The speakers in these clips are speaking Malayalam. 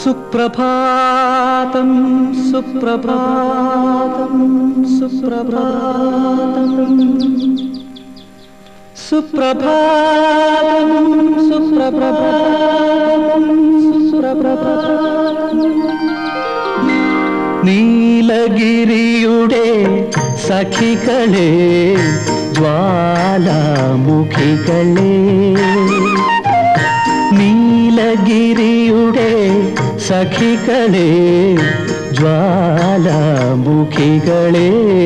സുപ്രഭാതം സുപ്രഭാതം സുപ്രഭാതം സുപ്രഭാതം സുപ്രഭാതം സുപ്രഭാതം നീലഗിരിയുടെ സഖികളെ ജ്വാലാമുഖികളെ നീലഗിരിയുടെ സഖികളെ ജ്വാലാമുഖികളെ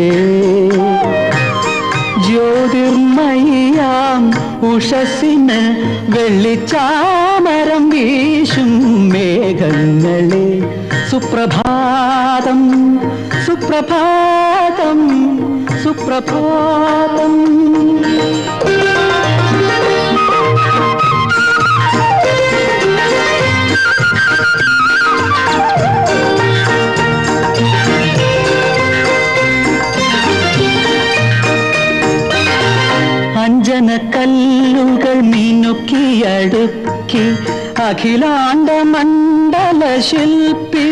ജ്യോതിർമയാം ഉഷസിന് വെള്ളിച്ചാമരം വീശും മേഘങ്ങളെ സുപ്രഭാതം സുപ്രഭാതം സുപ്രഭാതം അഞ്ജന കല്ലുകൾ മിനുക്കിയടുക്കി അഖിലാണ്ട മണ്ഡല ശില്പി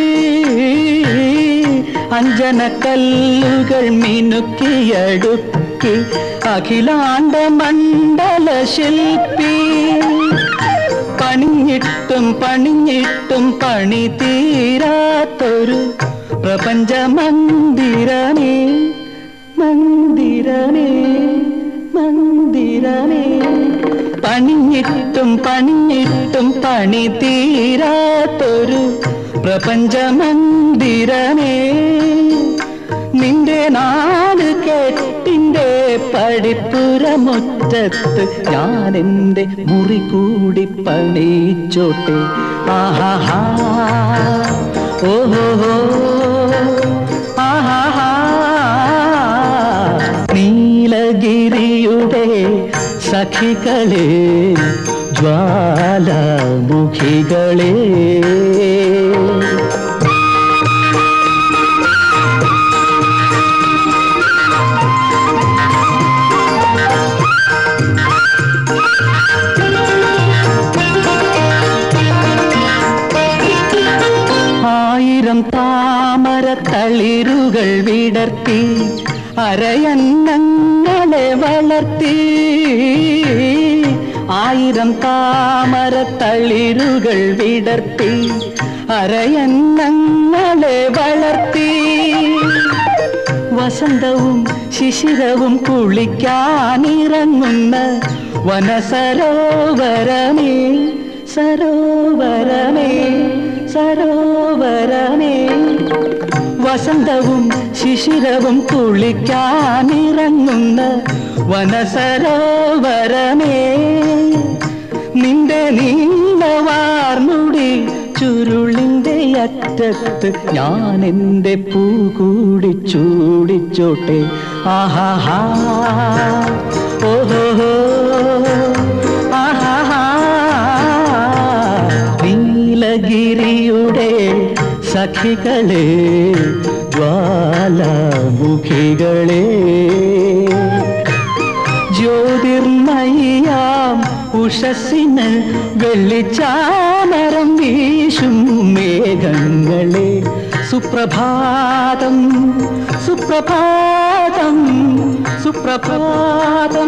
അഞ്ജന കല്ലുകൾ മിനുക്കിയടുക്കി അഖിലാണ്ട മണ്ഡല ശില്പി പണിഞ്ഞിട്ടും പണിഞ്ഞിട്ടും പണി തീരാത്തൊരു പ്രപഞ്ച മന്ദിരമേ മന്ദിരമേ മന്ദിരമേ പണിഞ്ഞിട്ടും പണിഞ്ഞിട്ടും പണി തീരാത്തൊരു പ്രപഞ്ച മന്ദിരമേ നിന്റെ നാട് കെട്ടിന്റെ പടിപ്പുറമുറ്റത്ത് ഞാൻ എൻ്റെ മുറി കൂടി പണിച്ചോട്ടെ ആഹാ ഓഹോ ആഹാ നീലഗിരിയുടെ സഖികളെ ജ്വാലാമുഖികളെ ആയിരം താമര തളിരുകൾ വിടർത്തി അരയന്നങ്ങളെ വളർത്തി ആയിരം താമര തളിരുകൾ വിടർത്തി അരയന്നങ്ങളെ വളർത്തി വസന്തവും ശിശിരവും കുളിക്കാനിറങ്ങുന്ന വനസരോവരമേ സരോവരമേ സരോവരമേ വസന്തവും ശിശിരവും കുളിക്കാനിറങ്ങുന്ന വനസരോവരമേ നിന്റെ നീലവാർമുടി ചുരുളിന്റെ അറ്റത്ത് ഞാൻ എൻ്റെ പൂ കൂടി ചൂടിച്ചോട്ടെ ആഹാ ഓഹോ ആഹാ നീലഗിരിയുടെ സഖികളെ ജ്വാലാമുഖികളെ ജ്യോതിർമയാം ഉഷസിന് വെള്ളിച്ചാമരം വീശും മേഘങ്ങളെ സുപ്രഭാതം സുപ്രഭാതം സുപ്രഭാതം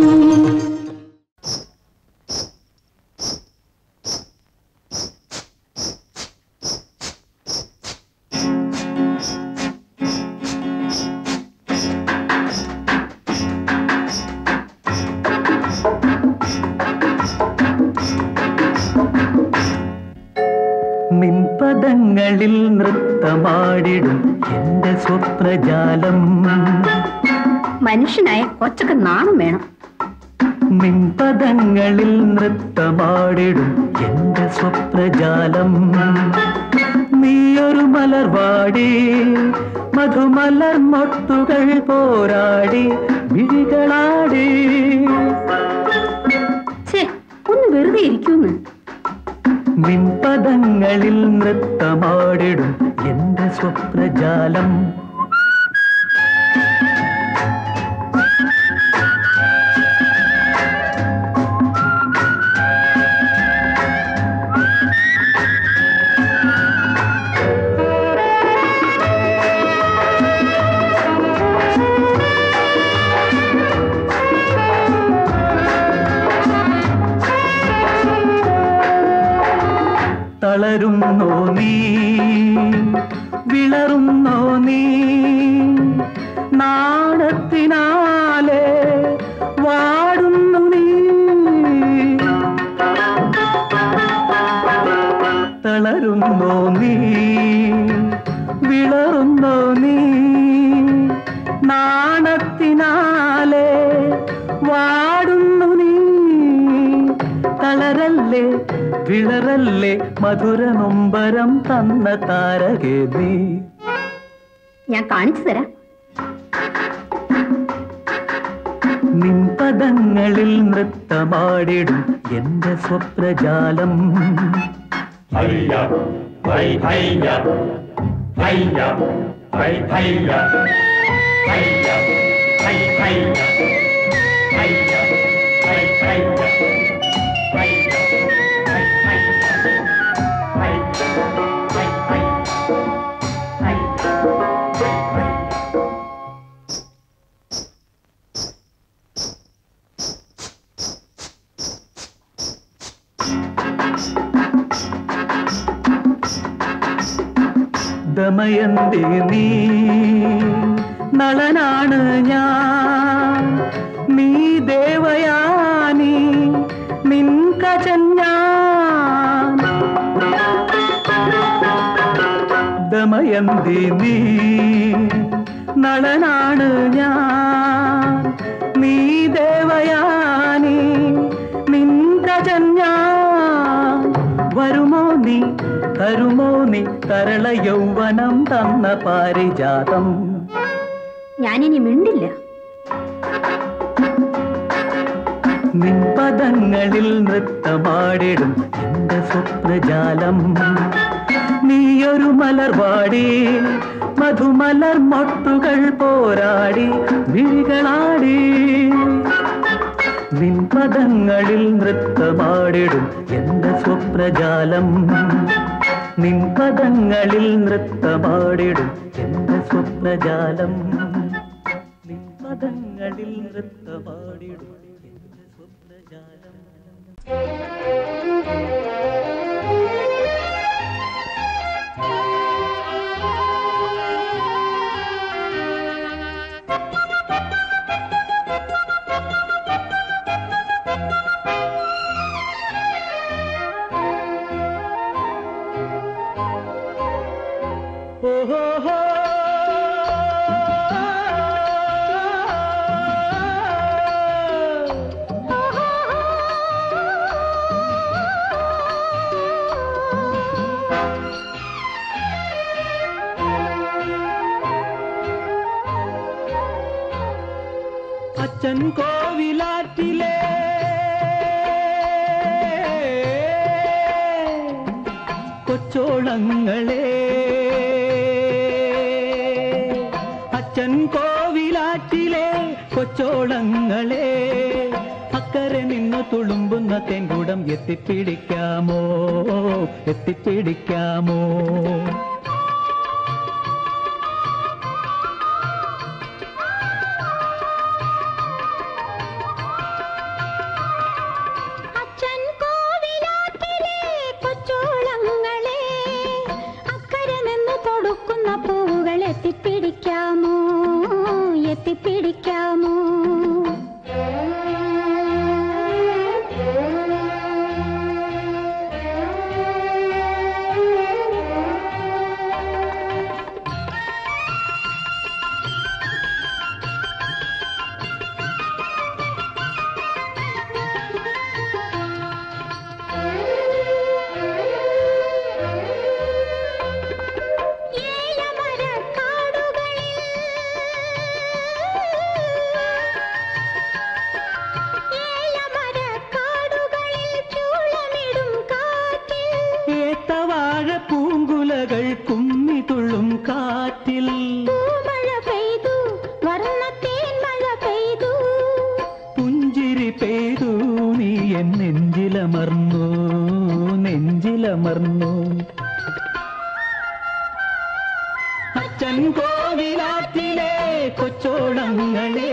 നിൻപദങ്ങളിൽ നൃത്തമാടിടും എന്റെ സ്വപ്നജാലം മനുഷ്യനായ കൊച്ചൊക്കെ നാണം വേണം നിൻപദങ്ങളിൽ നൃത്തമാടിടും എന്റെ സ്വപ്നജാലം നീയൊരു മലർവാടി മധുമലർ മൊട്ടുകൾ പോരാടി വിഴികളാടി ഛേ ഒന്ന് വെറുതെ ഇരിക്കൂന്ന് നിൻപദങ്ങളിൽ നൃത്തമാടിടും എന്റെ സ്വപ്നജാലം വളരുന്നോ നീ വിളറുന്നോ നീ നാണത്തിനാലെ വാടുന്നു നീ തളരുന്നോ നീ വിളറുന്നോ നീ നാണത്തിനാലെ വാടുന്നു നീ തളരല്ലേ വിളറല്ലേ മധുര നൊമ്പരം തന്ന താരകേ നീ ഞാൻ കാണിച്ചു തരാം നിൻ പദങ്ങളിൽ നൃത്തമാടിടും എന്റെ സ്വപ്നജാലം ഹയ്യ ഹൈ ഹയ്യ ഹയ്യ ഹൈ ഹയ്യ ഹയ്യ ഹൈ ഹയ്യ ഹയ്യ ഹൈ ഹയ്യ ഹയ്യ ഹൈ ഹയ്യ ഹയ്യ ഹൈ ഹയ്യ ഹയ്യ ദമയന്തി നീ നളനാണ് ഞാൻ നീ ദേവയാനി നിൻ കജൻ ഞാൻ ദമയന്തി നീ നളനാണ് ഞാൻ നീ ദേവയാനി നിൻ കജൻ ഞാൻ വരുമോ നീ തരുമോ നീ തരള യൗവനം തന്ന പാരിജാതം ഞാനിനി മിണ്ടില്ല നിൻ പദങ്ങളിൽ നൃത്തമാടിടും എന്റെ സ്വപ്നജാലം നീയൊരു മലർവാടി മധുമലർ മൊട്ടുകൾ പോരാടി വിഴികളാടി നിൻ പദങ്ങളിൽ നൃത്തമാടിടും എന്റെ സ്വപ്നജാലം നിൻ പദങ്ങളിൽ നൃത്തമാടിടും എന്റെ സ്വപ്നജാലം നിൻ പദങ്ങളിൽ നൃത്തമാടിടും എന്റെ സ്വപ്നജാലം അച്ഛൻ കോവിലാറ്റിലെ കൊച്ചോളങ്ങളെ അച്ഛൻ കോവിലാറ്റിലെ കൊച്ചോളങ്ങളെ അക്കരെ നിന്ന് തുളുമ്പുന്ന തെങ്കുടം എത്തിപ്പിടിക്കാമോ എത്തിപ്പിടിക്കാമോ അച്ഛൻ കോവിലാറ്റിലെ കൊച്ചോളങ്ങളെ അക്കരെ നിന്ന് തൊടുക്കുന്ന പൂവുകൾ എത്തിപ്പിടിക്കാമോ എത്തിപ്പിടിക്കാമോ ഏത്തവാഴ പൂങ്കുലകൾ കുമ്മി തുള്ളും കാറ്റിൽ മഴ പെയ്തു വർണ്ണത്തേൻ മഴ പെയ്തു പുഞ്ചിരി പെയ്തു നീ എൻ നെഞ്ചിലമർന്നു നെഞ്ചിലമർന്നു അച്ഛൻ കോവിലാറ്റിലെ കൊച്ചോളങ്ങളെ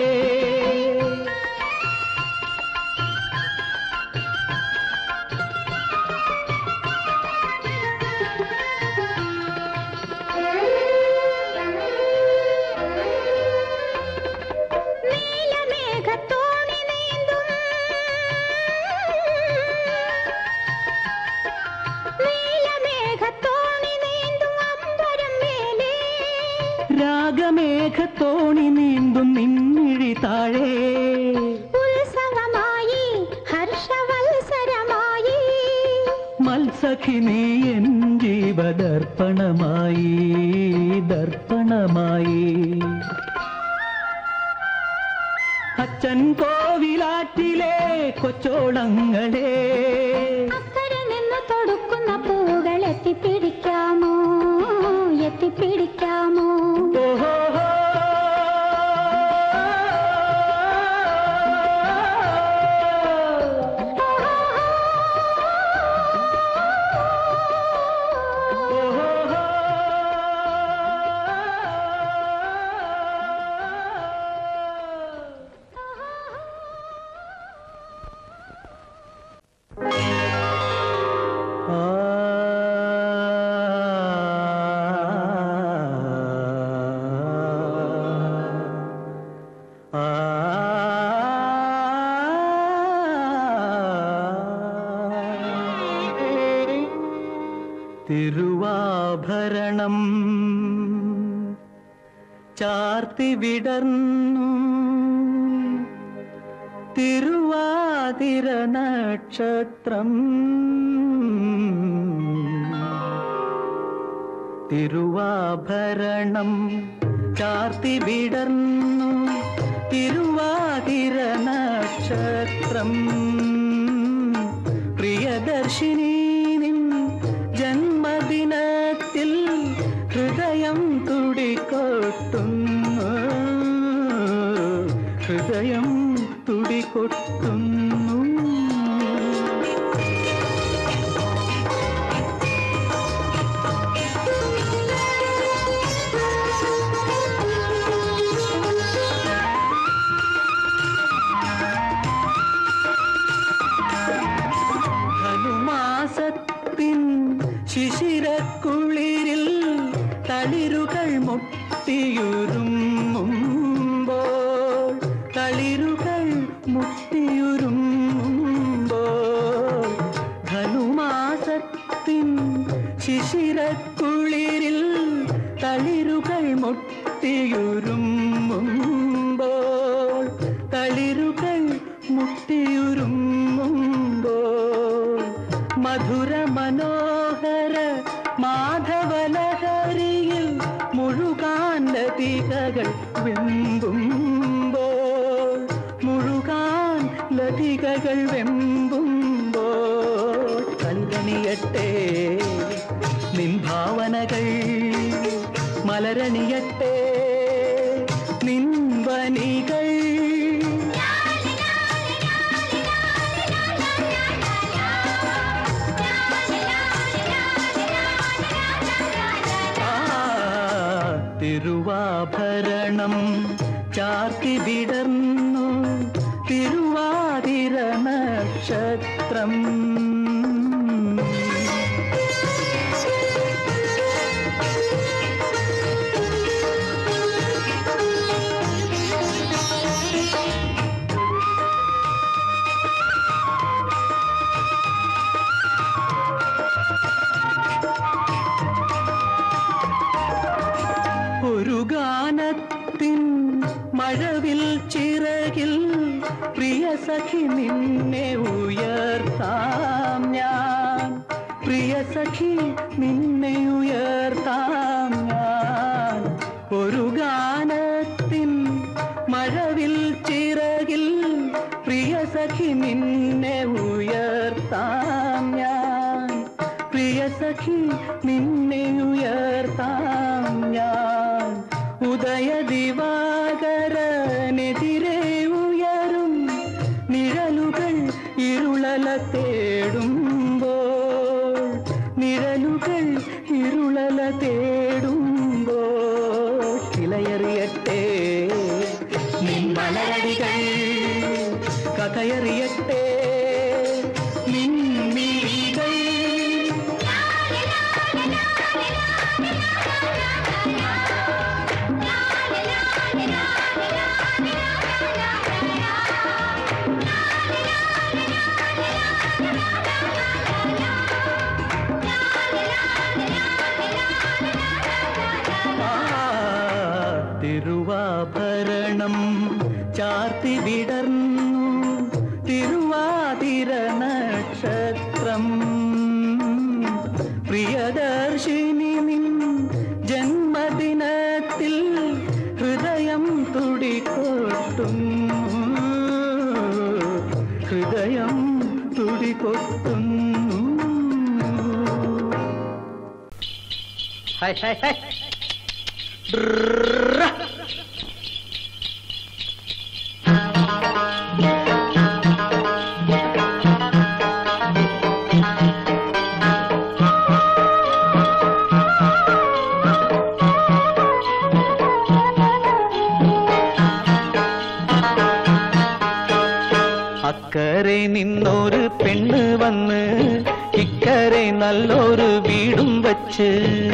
മേഘത്തോണി നീന്തും നിന്നിഴി താഴേ ഉത്സവമായി ഹർഷവത്സരമായി മത്സഖി നീ എൻ ജീവദർപ്പണമായി ദർപ്പണമായി അച്ഛൻ കോവിലാറ്റിലെ കൊച്ചോളങ്ങളെ അക്കരെ നിന്ന് തൊടുക്കുന്ന പൂകൾ എത്തിപ്പിടിക്കാമോ എത്തിപ്പിടിക്കാമോ ഓഹോ തിരുവാഭരണം ചാർത്തി വിടർന്നു തിരുവാതിര നക്ഷത്രം തിരുവാഭരണം ചാർത്തി വിടർന്നു തിരുവാതിര നക്ഷത്രം പ്രിയദർശിനി നിൻ ജന്മദിനത്തിൽ ഹൃദയം തുടികൊട്ടുന്നു ഹൃദയം തുടികൊട്ടുന്നു ധനുമാസത്തിൻ ശിശിരക്കുളിരിൽ തളിരുകൾ മുട്ടിയുരുമ്മുമ്പോൾ തളിരുകൾ മുട്ടിയുരുമ്മുമ്പോൾ ധനുമാസത്തിൻ ശിശിരക്കുളിരിൽ തളിരുകൾ മുട്ടിയുരുമ്മുമ്പോൾ തളിരുകൾ മുട്ടിയുരുമ്മുമ്പോൾ മധുര മനോഹര മാധവലഹരിയിൽ മുഴുകാൻ ലതികകൾ വെമ്പുമ്പോൾ മുഴുകാൻ ലതികകൾ വെമ്പുമ്പോൾ കൽകണിയട്ടെ നിൻ ഭാവനകൾ മലരണിയട്ടെ നിൻ വനികൾ ആ, തിരുവാഭരണം ചാർത്തി വിടർന്നു തിരുവാതിര നക്ഷത്രം ഒരു ഗാനത്തിൻ മഴവിൽ ചിറകിൽ പ്രിയ സഖി നിന്നെ ഉയർത്താം ഞാൻ പ്രിയ സഖി നിന്നെ ഉയർത്താം ഞാൻ ഒരു ഗാനത്തിൻ മഴവിൽ ചിറകിൽ പ്രിയ സഖി നിന്നെ ഉയർത്താം ഞാൻ പ്രിയ സഖി നിന്നെ ഉയർത്താം ഞാൻ ഉദയ ദിവാകരനെതിരെ ഉയരും നിഴലുകൾ ഇരുളല തേടുമ്പോൾ നിഴലുകൾ ഇരുളല തേടുമ്പോൾ കിളയറിയട്ടെ നിൻ മലരടികൾ കഥയറിയട്ടെ നിൻ മിഴികൾ la la la la la la la la la la la ആഭരണം ചാർത്തി വിടർന്നു തിരുവാതിര നക്ഷത്രം പ്രിയദർശിനി നിൻ ജന്മദിനത്തിൽ ഹൃദയം തുടികൊട്ടുന്നു ഹൃദയം തുടികൊട്ടുന്നു ഹായ് ഹായ് ഹായ് അക്കരെ നിന്നൊരു പെണ്ണ് വന്ന് ഇക്കരെ നല്ലൊരു വീടും വച്ച്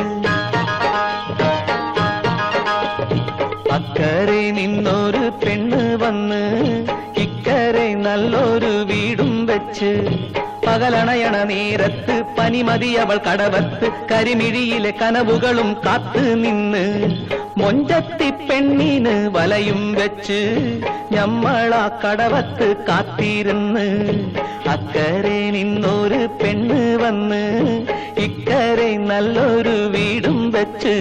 അക്കരെ നിന്നൊരു പെണ്ണ് വന്ന് ഇക്കരെ നല്ലൊരു വീടും വെച്ച് പകലണയണ നേരത്ത് പനിമതി അവൾ കടവത്ത് കരിമിഴിയിലെ കനവുകളും കാത്ത് നിന്ന് മൊഞ്ചത്തി പെണ്ണിന് വലയും വെച്ച് ഞമ്മളാ കടവത്ത് കാത്തിരുന്ന് അക്കരെ നിന്നൊരു പെണ്ണ് വന്ന് ഇക്കരെ നല്ലൊരു വീടും വെച്ച്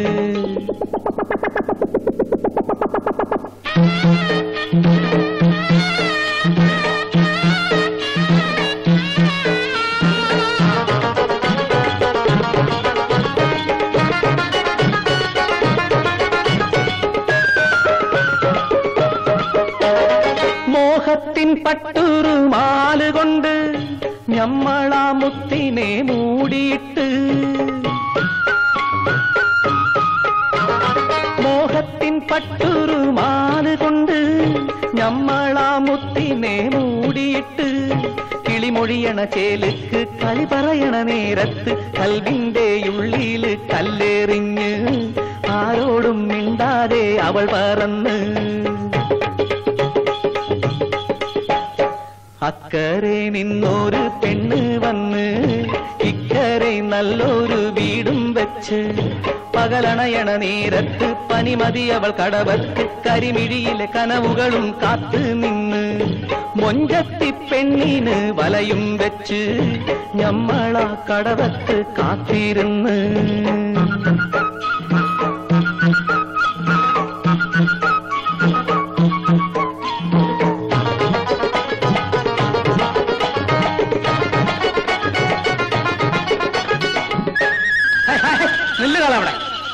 മോഹത്തിൻ പട്ടുരു മാലുകൊണ്ട് ഞമ്മളാ മുത്തിനെ മൂടിയിട്ട് മോഹത്തിൻ പട്ടുരു മാലുകൊണ്ട് ഞമ്മളാ മുത്തിനെ മൂടിയിട്ട് കിളിമൊഴിയണ ചേലുക്ക് കളി പറയണ നേരത്ത് കൽവിന്റെ ഉള്ളില് കല്ലേറിഞ്ഞ് ആരോടും മിണ്ടാതെ അവൾ പറന്ന് അക്കരെ നിന്നൊരു പെണ്ണ് വന്ന് ഇക്കരെ നല്ലൊരു വീടും വെച്ച് പകലണയണ നേരത്ത് പനിമതി അവൾ കടവത്ത് കരിമിഴിയിലെ കനവുകളും കാത്ത് നിന്ന് മൊഞ്ചത്തി പെണ്ണിന് വലയും വെച്ച് ഞമ്മളാ കടവത്ത് കാത്തിരുന്ന് നില്ലുകളവിടെ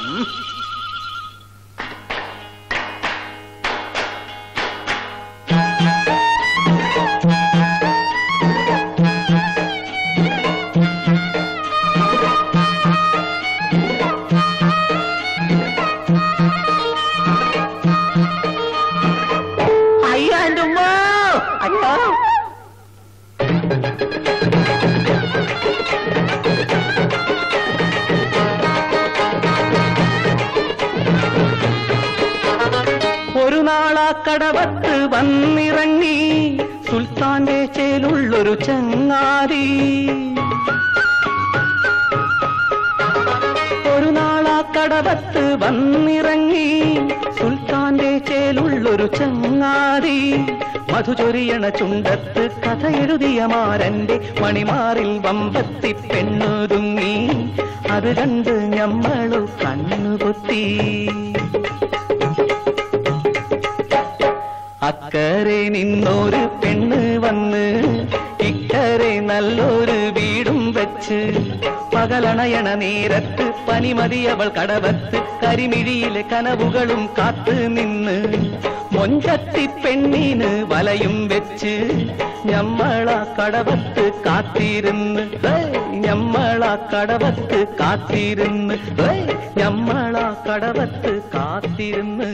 അയ്യോ എന്റെ ഉമ്മ അയ്യോ ഒരു നാളാ കടവത്ത് വന്നിറങ്ങി സുൽത്താന്റെ ചേലുള്ളൊരു ചങ്ങാതി ഒരു നാളാ കടവത്ത് വന്നിറങ്ങി സുൽത്താന്റെ ചേലുള്ളൊരു ചങ്ങാതി മധുചൊരിയണ ചുണ്ടത്ത് കഥ എഴുതിയ മാരന്റെ മണിമാറിൽ വമ്പത്തി പെണ്ണുതുങ്ങി അത് കണ്ട് ഞമ്മളു കണ്ണുപൊത്തി അക്കരെ നിന്നൊരു പെണ്ണ് വന്ന് ഇക്കരെ നല്ലൊരു വീടും വെച്ച് പകലണയണ നേരത്ത് പനിമതി അവൾ കടവത്ത് കരിമിഴിയിലെ കനവുകളും കാത്ത് നിന്ന് മൊഞ്ചത്തി പെണ്ണിന് വലയും വെച്ച് ഞമ്മളാ കടവത്ത് കാത്തിരുന്ന് ഹേയ്, ഞമ്മളാ കടവത്ത് കാത്തിരുന്ന് ഹേയ്, ഞമ്മളാ കടവത്ത് കാത്തിരുന്ന്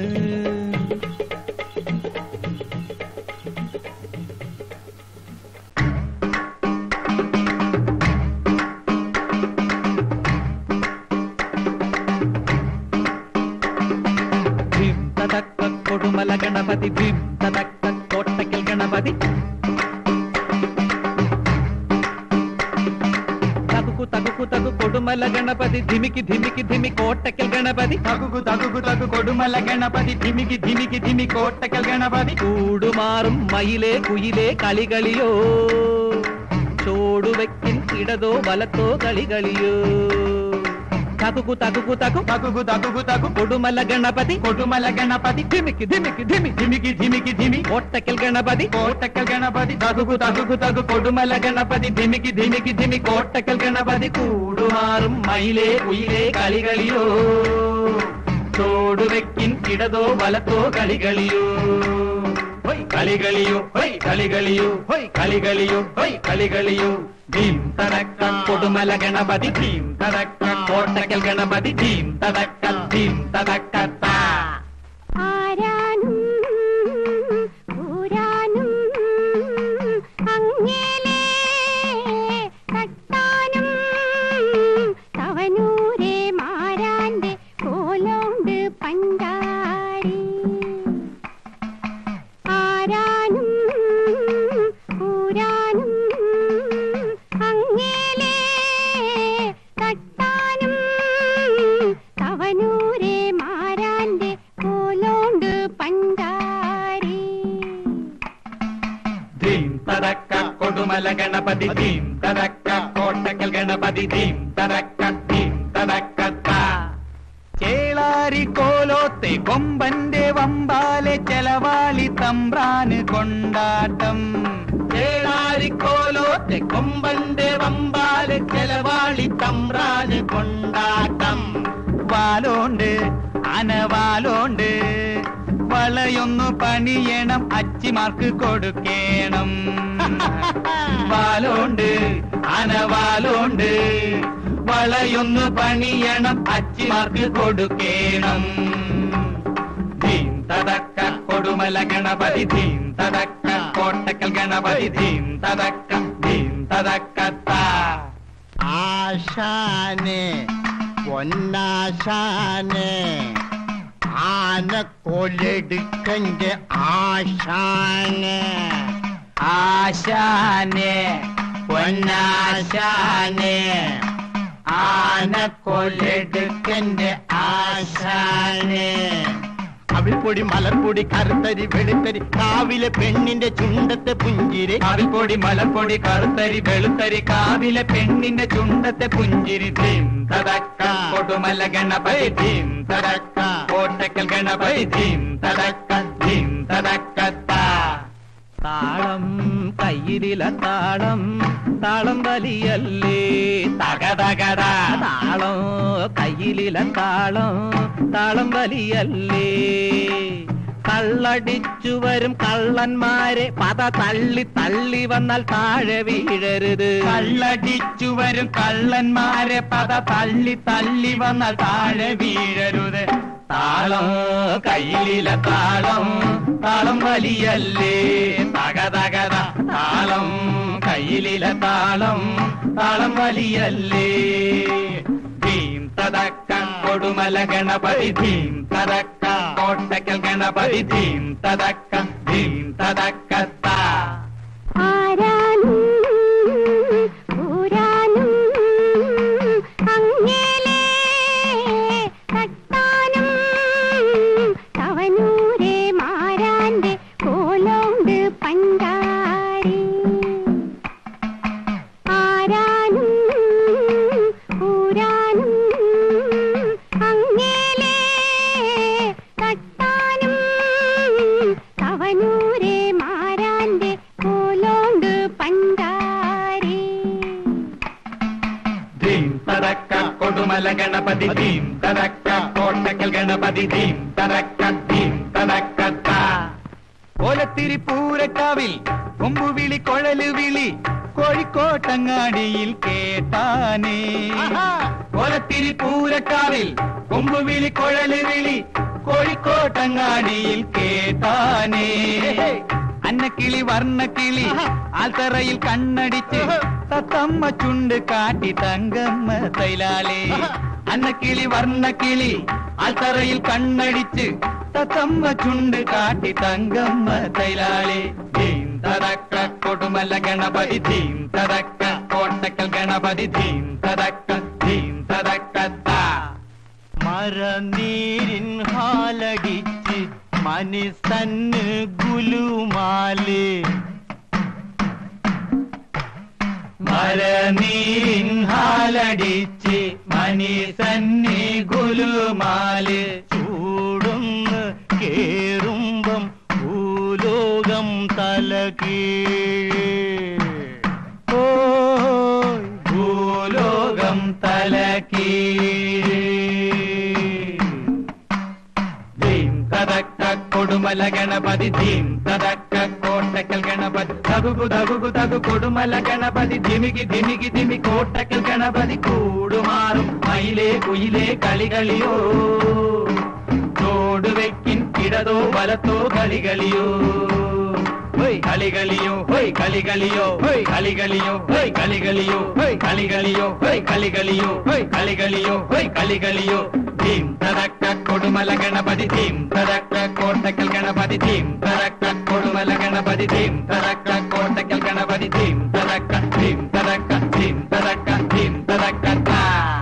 ഭീം തതക്ക കൊടുമല ഗണപതി ഭീം തതക്ക കോട്ടയ്ക്കൽ ഗണപതി തകുക്കു തകുക്കു തകു കൊടുമല ഗണപതി ഗണപതി ധിമിക്ക് ധിമിക്ക് ധിമി കോട്ടക്കൽ ഗണപതി തകുകു തകുകു തകു കൊടുമല ഗണപതി ധിമികി ധിമികി ധിമി കോട്ടക്കൽ ഗണപതി കൂടുമാറും മയിലേ കുയിലേ കളികളിയോ ചോടുവെക്കിൻ ഇടതോ വലത്തോ കളികളിയോ തകുകു തകുകു തകു തകുകു തകുകു തകു കൊടുമല ഗണപതി കൊടുമല ഗണപതി ധിമിക്ക് ധിമിക്ക് ധിമി ധിമികി ധിമികി ധിമി കോട്ടക്കൽ ഗണപതി കോട്ടക്കൽ ഗണപതി തകുകു തകുകു തകു കൊടുമല ഗണപതി ധിമികി ധിമികി ധിമി കോട്ടക്കൽ ഗണപതി കൂടുമാറും മയിലേ ഉയിലേ കളികളിയോ ചോടുവെക്കിൻ ഇടതോ വലത്തോ കളികളിയോ ഹൊയ് കളികളിയോ ഹൊയ് കളികളിയോ ഹൊയ് കളികളിയോ ഹൊയ് കളികളിയോ ഭീം തടക്ക കൊടുമല ഗണപതി ഭീം തടക്ക കോട്ടക്കൽ ഗണപതി ഭീം തടക്ക ഭീം തടക്ക താ ആരാനും ഊരാനും അങ്ങേലേ തട്ടാനും തവനൂരെ മാരാന്റെ കോലോണ്ട് പണ്ടാടി ആരാനും ഊരാനും അങ്ങേലേ തട്ടാനും തവനൂരെ മാരാന്റെ കോലോണ്ട് പണ്ടാരി ധീം തടക്ക കൊടുമല ഗണപതി ധീം തടക്ക കോട്ടക്കൽ ഗണപതി ധീം തടക്ക ധീം തടക്ക താ. ചേളാരി കോലോത്തെ കൊമ്പന്റെ വമ്പാലെ ചെലവാളി തമ്പ്രാന് കൊണ്ടാട്ടം ചേളാരി കോലോത്തെ കൊമ്പന്റെ വമ്പാലെ ചെലവാളി തമ്പ്രാന് കൊണ്ടാട്ടം വാലോണ്ട് അനവാലോണ്ട് വളയൊന്നു പണിയണം അച്ചിമാർക്ക് കൊടുക്കേണം വാലോണ്ട് അനവാലോണ്ട് വളയൊന്നു പണിയണം അച്ചിമാർക്ക് കൊടുക്കേണം ധീം തടക്ക കൊടുമല ഗണപതി ധീം തടക്ക കോട്ടക്കൽ ഗണപതി ധീം തടക്ക ധീം തടക്ക താ ആശാനെ പൊന്നാശാനെ ആനക്കൊലെടുക്കന്റെ ആശാനെ ആശാനെ പൊന്നാശാനെ ആനക്കൊലെടുക്കന്റെ ആശാനെ അവിൽപ്പൊടി മലർപ്പൊടി കറുത്തരി വെളുത്തരി കാവിലെ പെണ്ണിന്റെ ചുണ്ടത്തെ പുഞ്ചിരി കാവിൽപ്പൊടി മലപ്പൊടി കറുത്തരി വെളുത്തരി കാവിലെ പെണ്ണിന്റെ ചുണ്ടത്തെ പുഞ്ചിരി ധീം തടക്ക കൊടുമല ഗണപതി ധീം തടക്ക കോട്ടക്കൽ ഗണപതി ധീം തടക്ക ധീം തടക്ക താ. താളം കയ്യിലില താളം താളം വലിയല്ലേ തകതകട താളം കയ്യിലില താളം താളം വലിയല്ലേ കള്ളടിച്ചു വരും കള്ളന്മാരെ പത തള്ളി തള്ളി വന്നാൽ താഴെ വീഴരുത് കള്ളടിച്ചു വരും കള്ളന്മാരെ പത തള്ളി തള്ളി വന്നാൽ താഴെ വീഴരുത് താളം കയ്യിലില താളം താളം വലിയല്ലേ തകതകത താളം കയ്യിലില താളം താളം വലിയല്ലേ ധീം തടക്ക കൊടുമല ഗണപതി ധീം തടക്ക കോട്ടക്കൽ ഗണപതി ധീം തടക്ക ധീം തടക്ക താ ആരാനും ഊരാനും അങ്ങേലേ തട്ടാനും തവനൂരെ മാരാന്റെ കോലോണ്ട് പണ്ടാരി ആരാനും ഊരാനും അങ്ങേലേ തട്ടാനും തവനൂരെ മാരാന്റെ കോലോണ്ട് പണ്ടാരി ധീം തടക്ക കൊടുമല ഗണപതി ധീം തടക്ക കോട്ടക്കൽ ഗണപതി ധീം തടക്ക ധീം തടക്ക താ. ഓലത്തിരി പൂരക്കാവിൽ കൊമ്പുവിളി കൊഴല് വിളി കോഴിക്കോട്ടങ്ങാടിയിൽ കേട്ടാനേ ഓലത്തിരി പൂരക്കാവിൽ കൊമ്പുവിളി കൊഴല് വിളി കോഴിക്കോട്ടങ്ങാടിയിൽ കേട്ടാനേ അന്നക്കിളി വർണ്ണക്കിളി ആൽത്തറയിൽ കണ്ണടിച്ച് തത്തമ്മ ചുണ്ട് കാട്ടി തങ്കമ്മ തൈലാലേ അന്നക്കിളി വർണ്ണക്കിളി ആൽത്തറയിൽ കണ്ണടിച്ച് തത്തമ്മ ചുണ്ട് കാട്ടി തങ്കമ്മ തൈലാളേ ധീം തടക്ക കൊടുമല ഗണപതി ധീം തടക്ക കോട്ടക്കൽ ഗണപതി ധീം തടക്ക ധീം തടക്ക മരനീരിൻ ഹാലടിച്ച് മനുസന്ന് ഗുലുമാല് മരനീരിൻ ഹാലടിച്ച് മനിസന്നി ഗുലുമാല് ചൂടുന്ന് കേറുമ്പം ഭൂലോകം തലകീഴ് ഓ ഭൂലോകം തലകീഴ് ധീം തതക്ക കൊടുമല ഗണപതി ധീം തതക്ക കോട്ടക്കൽ ഗണപതി തകുകു തകുകു തകു കൊടുമല ഗണപതി ധിമികി ധിമികി ധിമി കോട്ടക്കൽ ഗണപതി കൂടുമാറും മയിലേ കുയിലേ കളികളിയോ ചോടുവെക്കിൻ ഇടതോ വലത്തോ കളികളിയോ ഹൊയ് കളികളിയോ ഹൊയ് കളികളിയോ ഹൊയ് കളികളിയോ ഹൊയ് കളികളിയോ ഹൊയ് കളികളിയോ ഹൊയ് കളികളിയോ ഹൊയ് കളികളിയോ ഹൊയ് കളികളിയോ ധീം തടക്ക കൊടുമല ഗണപതി ധീം തടക്ക കോട്ടക്കൽ ഗണപതി ധീം തടക്ക കൊടുമല ഗണപതി ധീം തടക്ക കോട്ടക്കൽ ഗണപതി ധീം തടക്ക ധീം തടക്ക ധീം തടക്ക ധീം തടക്ക താ.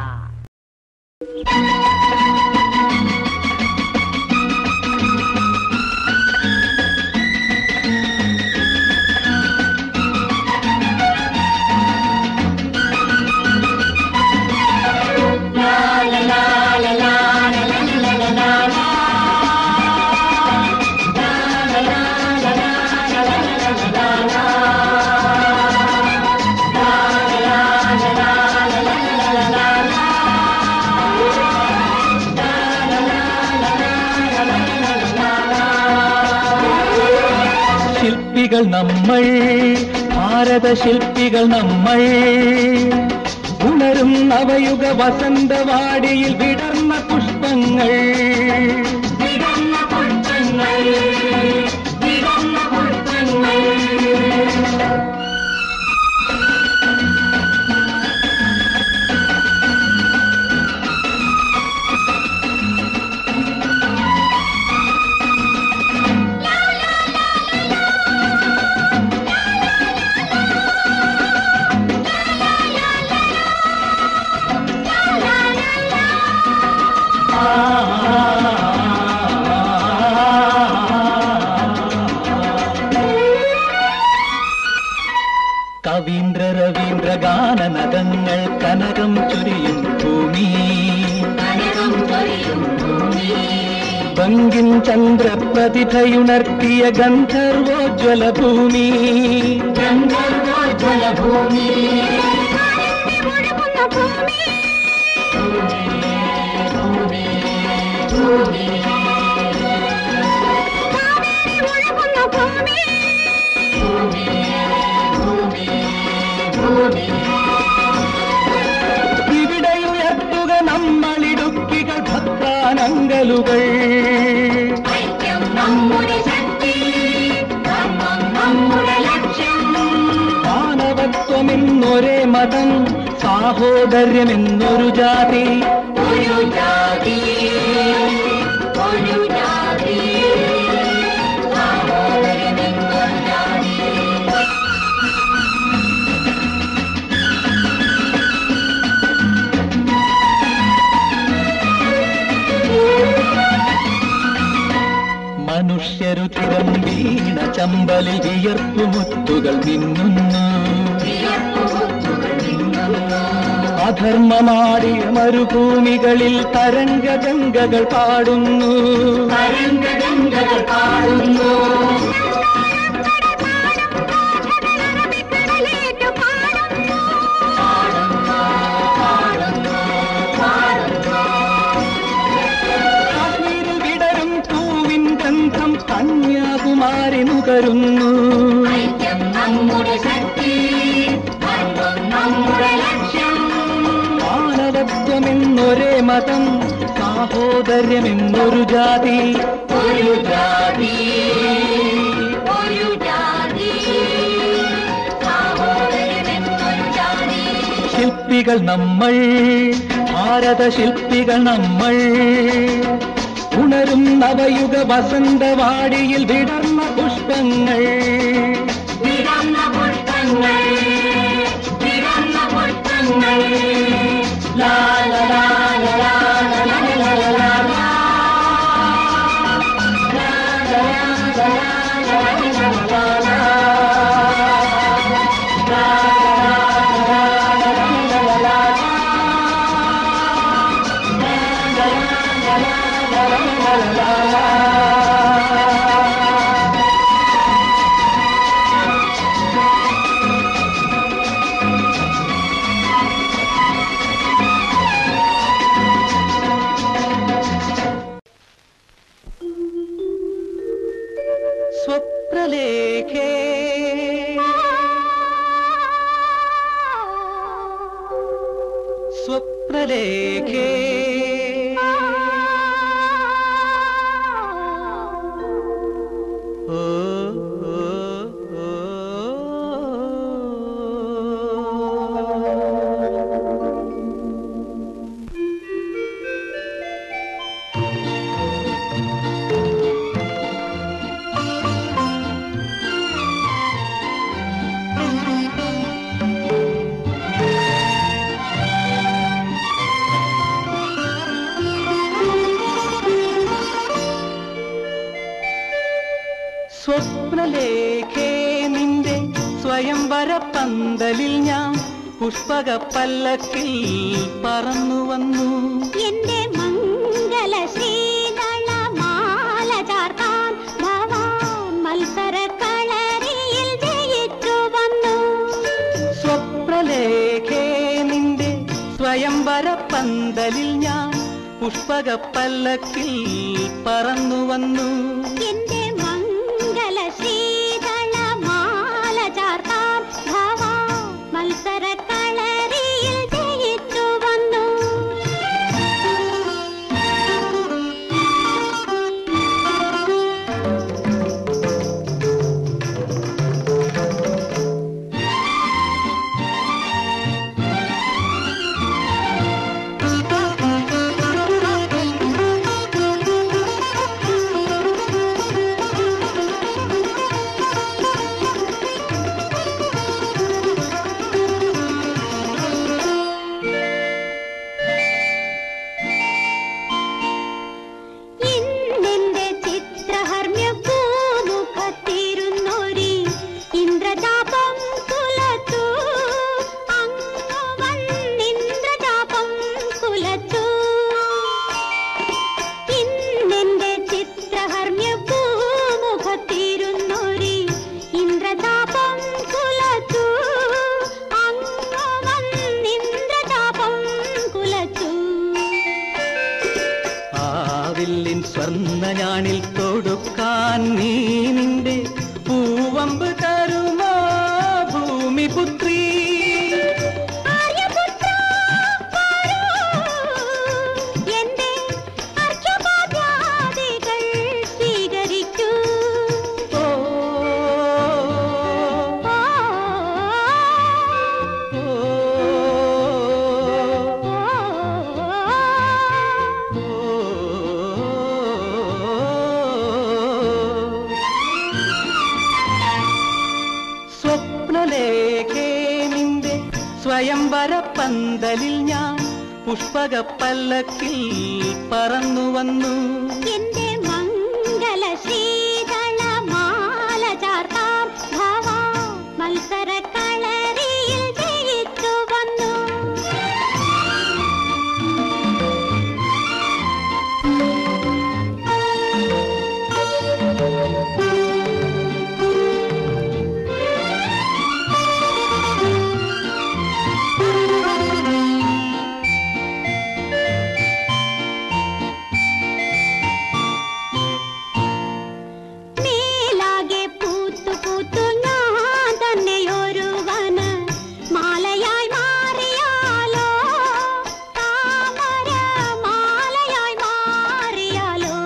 ശില്പികൾ നമ്മൾ ഭാരത ശില്പികൾ നമ്മൾ ഉണരും നവയുഗ വസന്തവാടിയിൽ വിടർന്ന പുഷ്പങ്ങൾ കവീന്ദ്ര രവീന്ദ്ര ഗാനനദങ്ങൾ കനകം ചൊരിയും ഭൂമി ബങ്കിൻ ചന്ദ്ര പ്രതിഭയുണർത്തിയ ഗന്ധർവോജ്വല ഭൂമി ഒഴുകുന്ന ഭൂമി കാവേരി ഒഴുകുന്ന ഭൂമി ഇവിടെയുയർത്തുക നമ്മളിടുക്കികൾ ഭക്താനങ്കലുകൾ നമ്മുടെ ശക്തി ധർമ്മം നമ്മുടെ ലക്ഷ്യം മാനവത്വമെന്നൊരേ മതം സാഹോദര്യമെന്നൊരു ജാതി ഒരു ജാതി ഒരു ജാതി സഹോദരമെന്നൊരു ജാതി മനുഷ്യരുതിരം വീണ ചമ്പലിൽ വിയർപ്പുമുത്തുകൾ മിന്നുന്നു അധർമ്മമാടിയ മരുഭൂമികളിൽ തരംഗഗംഗകൾ പാടുന്നു തരംഗഗംഗകൾ പാടുന്നു കടലേറ്റു പാടുന്നു കാശ്മീരിൽ വിടരും പൂവിൻ ഗന്ധം കന്യാകുമാരി നുകരുന്നു ഐക്യം നമ്മുടെ ശക്തി ധർമ്മം നമ്മുടെ ലക്ഷ്യം മാനവത്വമെന്നൊരേ മതം സാഹോദര്യമെന്നൊരു ജാതി ഒരു ജാതി ഒരു ജാതി സഹോദരമെന്നൊരു ജാതി ശില്പികൾ നമ്മൾ ഭാരത ശില്പികൾ നമ്മൾ ഉണരും നവയുഗ വസന്തവാടിയിൽ വിടർന്ന പുഷ്പങ്ങൾ വിടർന്ന പുഷ്പങ്ങൾ വിടർന്ന പുഷ്പങ്ങൾ ലാ ലാ ലാ ലാ ലാ ലാ ലാ ലാ സ്വപ്നലേഖേ സ്വപ്നലേഖേ ഓ ഓ, ഓ. സ്വപ്നലേഖേ നിന്റെ സ്വയംവര പന്തലിൽ ഞാൻ പുഷ്പക പല്ലക്കിൽ പറന്നു വന്നു എന്റെ മംഗല ശ്രീതള മാല ചാർത്താൻ ഭവാൻ മത്സര കളരിയിൽ ജയിച്ചു വന്നു സ്വപ്നലേഖേ നിന്റെ സ്വയംവര പന്തലിൽ ഞാൻ പുഷ്പക പല്ലക്കിൽ പറന്നു വന്നു എന്റെ മംഗല ശ്രീതള മാല ചാർത്താൻ ഭവാൻ മത്സര കളരിയിൽ ജയിച്ചു വന്നു ഇന്നെന്റെ ചിത്രഹർമ്മ്യ പൂമുഖത്തിരുന്നൊരി ഇന്ദ്രജാപം കുലച്ചു അങ്ങു വന്നിന്ദ്രജാപം കുലച്ചു ഇന്നെന്റെ ചിത്രഹർമ്മ്യ പൂമുഖത്തിരുന്നൊരി ഇന്ദ്രജാപം കുലച്ചു അങ്ങു വന്നിന്ദ്രജാപം കുലച്ചു ആവില്ലിൻ സ്വർണ്ണ ഞാണിൽ തൊടുക്കാൻ നീ നിന്റെ പൂവമ്പ് തരുമോ ഭൂമിപുത്രി ആര്യപുത്ര വരൂ, എന്റെ അർഘ്യപാദ്യാദികൾ സ്വീകരിക്കൂ. ഓ, ഓ, ഓ, ഓ, സ്വപ്നലേഖേ നിന്റെ സ്വയംവര പന്തലിൽ ഞാൻ പുഷ്പക പല്ലക്കിൽ പറന്നു വന്നു എന്റെ മംഗല ശ്രീതള മാല ചാർത്താൻ ഭവാ മത്സര കളരിയിൽ ജയിച്ചു വന്നു മേലാകെ പൂത്തു പൂത്തു ഞാൻ തന്നെയൊരുവന് മാലയായി മാറിയാലോ താമര മാലയായി മാറിയാലോ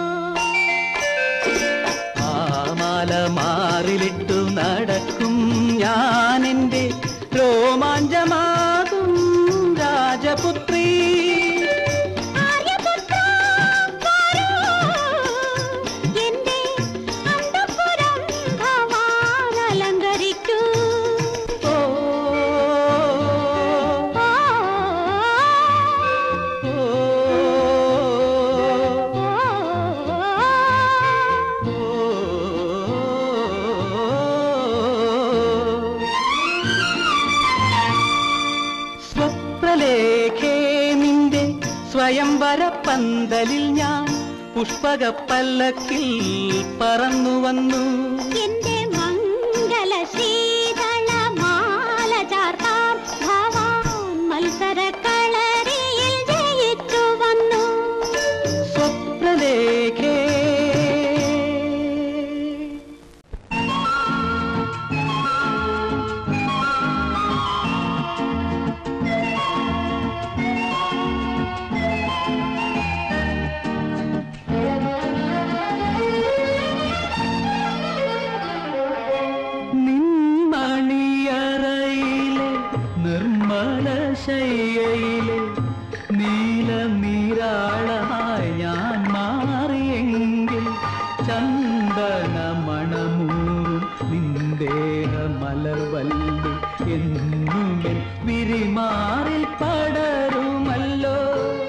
ആ മാല മാറിലിട്ടു നടക്കും ഞാൻ എൻ്റെ രോമാഞ്ചമാകും രാജപുത്രി ആര്യപുത്ര വരൂ, എന്റെ അന്തഃപുരം ഭവാൻ അലങ്കരിക്കൂ. ഓ, ഓ, ഓ, സ്വപ്നലേഖേ നിന്റെ സ്വയംവര പന്തലിൽ ഞാൻ പുഷ്പകപ്പല്ലക്കിൽ പറന്നു വന്നു എന്റെ മംഗല ശീതള മാല ചാർത്താൻ ഭവാൻ മത്സര കളരിയിൽ ജയിച്ചു വന്നു സ്വപ്നലേഖേ നിന്മണിയറയിലെ നിർമ്മല ശയ്യയിലെ നീല നീരാളമായി ഞാൻ മാറിയെങ്കിൽ ചന്ദന മണമൂറും നിന്ദേഹ മലർവല്ലി എന്നുമെൻ വിരിമാറിൽ പടരുമല്ലോ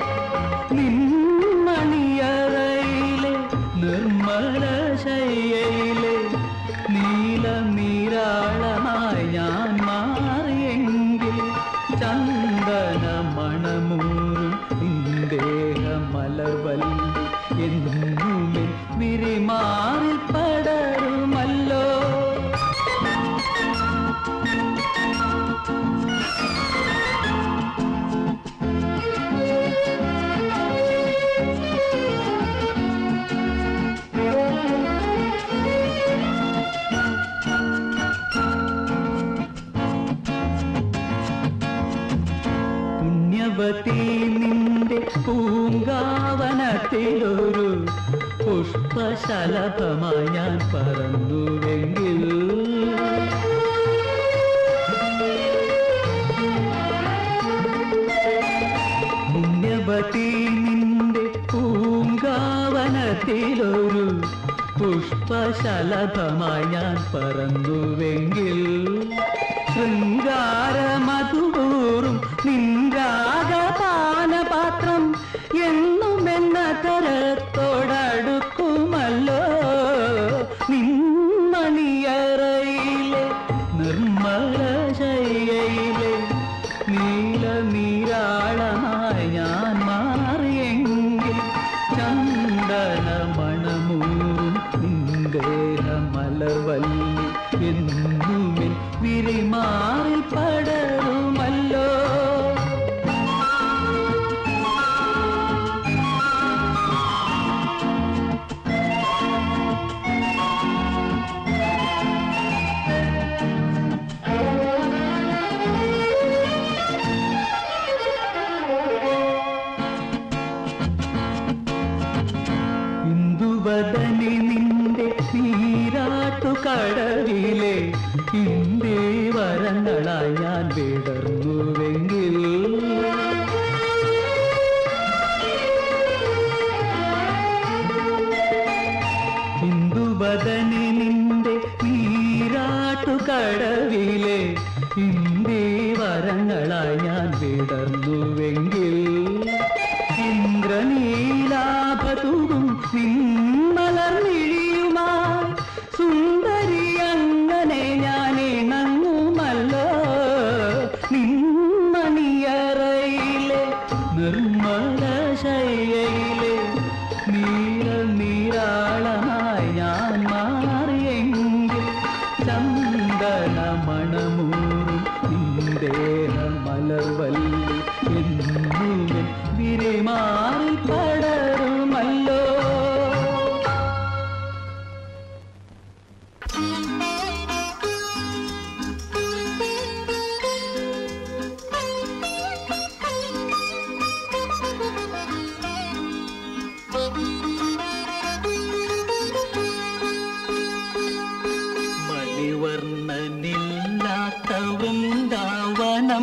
നിന്മണിയറയിലെ നിർമ്മല ശയ്യയിലെ നീല നീരാളമായി ഞാൻ മാറിയെങ്കിൽ ചന്ദന മണമൂറും നിന്ദേഹ മലർവല്ലി എന്നുമേ വിരിമാറിൽ പടരുമല്ലോ പുണ്യവതി നിന്റെ പൂങ്കാവനത്തിലൊരു പുഷ്പശലഭമായി ഞാൻ പറന്നുവെങ്കിൽ പുണ്യവതി നിന്റെ പൂങ്കാവനത്തിലൊരു പുഷ്പശലഭമായി ഞാൻ പറന്നുവെങ്കിൽ ശൃംഗാരമധുപൂറും നിൻരാഗപാനപാത്രം എന്നും എന്ന തരത്തോടടുക്കുമല്ലോ നിന്മണിയറയിലെ നിർമ്മല ശയ്യയിലെ നീല നീരാളമായി ഞാൻ മാറിയെങ്കിൽ ചന്ദന മണമൂറും നിന്ദേഹ മലർവല്ലി എന്നുമെൻ വിരിമാറിൽ പടരുമല്ലോ ഇന്ദുവദനി നിന്റെ നീരാട്ടു കടവിലെ ഇന്ത്യ വരങ്ങളായി ഞാൻ വിടർന്നുവെങ്കിൽ ഇന്ദുവദനി നിന്റെ നീരാട്ടു കടവിലെ ഇന്ത്യ വരങ്ങളായി ഞാൻ വിടർന്നുവെങ്കിൽ ഇന്ദ്രനീലാഭതുകും നിന്മലർമിഴിയുമായി സുന്ദരി അങ്ങനെ ഞാൻ ഇണങ്ങുമല്ലോ നിന്മണിയറയിലെ നിർമ്മല ശയ്യയിലെ നീല നീരാളമായി ഞാൻ മാറിയെങ്കിൽ ചന്ദന മണമൂറും നിന്ദേഹ മലർവല്ലി എന്നുമേ വിരിമാറി പടരുമല്ലോ മണിവർണ്ണനില്ലാത്ത വൃന്ദാവനം